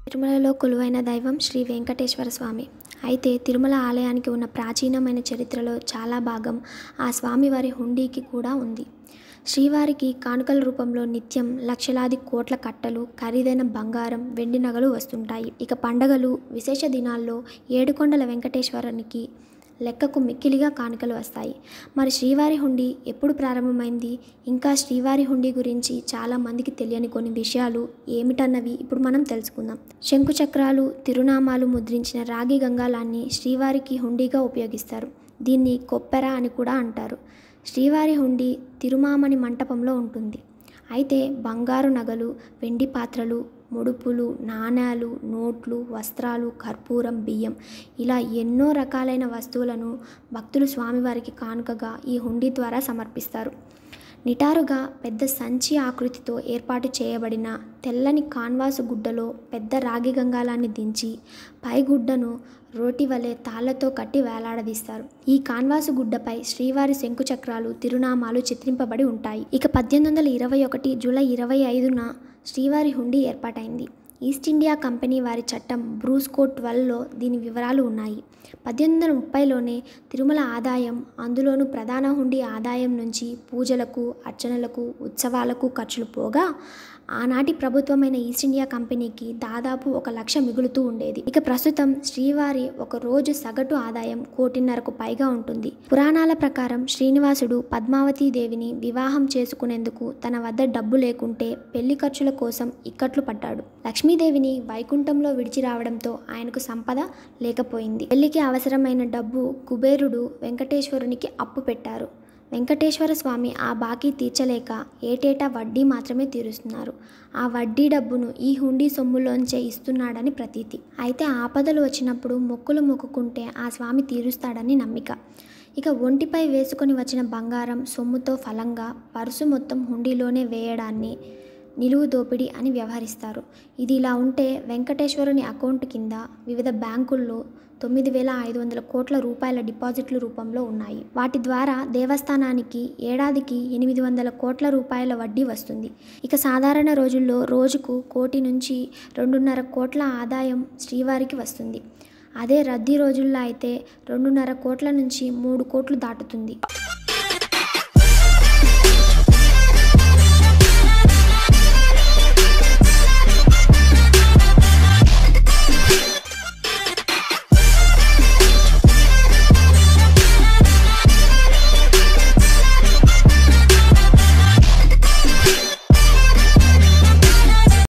తిరుమలలో కొలువైన దైవం శ్రీ వెంకటేశ్వర స్వామి అయితే తిరుమల ఆలయానికి ఉన్న ప్రాచీనమైన చరిత్రలో చాలా భాగం ఆ స్వామివారి హుండీకి కూడా ఉంది శ్రీవారికి కానుకల రూపంలో నిత్యం లక్షలాది కోట్ల కట్టలు ఖరీదైన బంగారం వెండి నగలు వస్తుంటాయి ఇక పండగలు విశేష దినాల్లో ఏడుకొండల వెంకటేశ్వరునికి లెక్కకు మిక్కిలిగా కానుకలు వస్తాయి మరి శ్రీవారి హుండీ ఎప్పుడు ప్రారంభమైంది ఇంకా శ్రీవారి హుండీ గురించి చాలా మందికి తెలియని కొన్ని విషయాలు ఏమిటన్నవి ఇప్పుడు మనం తెలుసుకుందాం శంకు చక్రాలు తిరునామాలు ముద్రించిన రాగి గంగాలాన్ని శ్రీవారికి హుండీగా ఉపయోగిస్తారు దీన్ని కొప్పెర అని కూడా అంటారు శ్రీవారి హుండీ తిరుమామణి మంటపంలో ఉంటుంది అయితే బంగారు నగలు వెండి పాత్రలు ముడుపులు నాణేలు నోట్లు వస్త్రాలు కర్పూరం బియ్యం ఇలా ఎన్నో రకాలైన వస్తువులను భక్తులు స్వామివారికి కానుకగా ఈ హుండీ ద్వారా సమర్పిస్తారు నిటారుగా పెద్ద సంచి ఆకృతితో ఏర్పాటు చేయబడిన తెల్లని కాన్వాసు గుడ్డలో పెద్ద రాగి గంగాలాన్ని దించి పై గుడ్డను రోటి వలె తాళ్లతో కట్టి వేలాడదీస్తారు ఈ కాన్వాసు గుడ్డపై శ్రీవారి శంకుచక్రాలు తిరునామాలు చిత్రింపబడి ఉంటాయి ఇక పద్దెనిమిది వందల ఇరవై ఒకటి జూలై ఇరవై ఐదున శ్రీవారి హుండీ ఏర్పాటైంది ఈస్ట్ ఇండియా కంపెనీ వారి చట్టం బ్రూస్ కోడ్ ట్వెల్వ్లో దీని వివరాలు ఉన్నాయి పద్దెనిమిది వందల ముప్పైలోనే తిరుమల ఆదాయం అందులోనూ ప్రధాన హుండీ ఆదాయం నుంచి పూజలకు అర్చనలకు ఉత్సవాలకు ఖర్చులు పోగా ఆనాటి ప్రభుత్వమైన ఈస్ట్ ఇండియా కంపెనీకి దాదాపు ఒక లక్ష మిగులుతూ ఉండేది ఇక ప్రస్తుతం శ్రీవారి ఒక రోజు సగటు ఆదాయం కోటిన్నరకు పైగా ఉంటుంది పురాణాల ప్రకారం శ్రీనివాసుడు పద్మావతీ దేవిని వివాహం చేసుకునేందుకు తన వద్ద డబ్బు లేకుంటే పెళ్లి ఖర్చుల కోసం ఇక్కట్లు పడ్డాడు లక్ష్మీదేవిని వైకుంఠంలో విడిచి రావడంతో ఆయనకు సంపద లేకపోయింది పెళ్లికి అవసరమైన డబ్బు కుబేరుడు వెంకటేశ్వరునికి అప్పు పెట్టారు వెంకటేశ్వర స్వామి ఆ బాకీ తీర్చలేక ఏటేటా వడ్డీ మాత్రమే తీరుస్తున్నారు ఆ వడ్డీ డబ్బును ఈ హుండీ సొమ్ములోంచే ఇస్తున్నాడని ప్రతీతి అయితే ఆపదలు వచ్చినప్పుడు మొక్కులు మొక్కుకుంటే ఆ స్వామి తీరుస్తాడని నమ్మిక ఇక ఒంటిపై వేసుకొని వచ్చిన బంగారం సొమ్ముతో ఫలంగా పరుసు మొత్తం హుండీలోనే వేయడాన్ని నిలువు దోపిడీ అని వ్యవహరిస్తారు ఇది ఇలా ఉంటే వెంకటేశ్వరుని అకౌంట్ కింద వివిధ బ్యాంకుల్లో తొమ్మిది వేల ఐదు వందల కోట్ల రూపాయల డిపాజిట్ల రూపంలో ఉన్నాయి వాటి ద్వారా దేవస్థానానికి ఏడాదికి ఎనిమిది వందల కోట్ల రూపాయల వడ్డీ వస్తుంది ఇక సాధారణ రోజుల్లో రోజుకు కోటి నుంచి రెండున్నర కోట్ల ఆదాయం శ్రీవారికి వస్తుంది అదే రద్దీ రోజుల్లో అయితే రెండున్నర కోట్ల నుంచి మూడు కోట్లు దాటుతుంది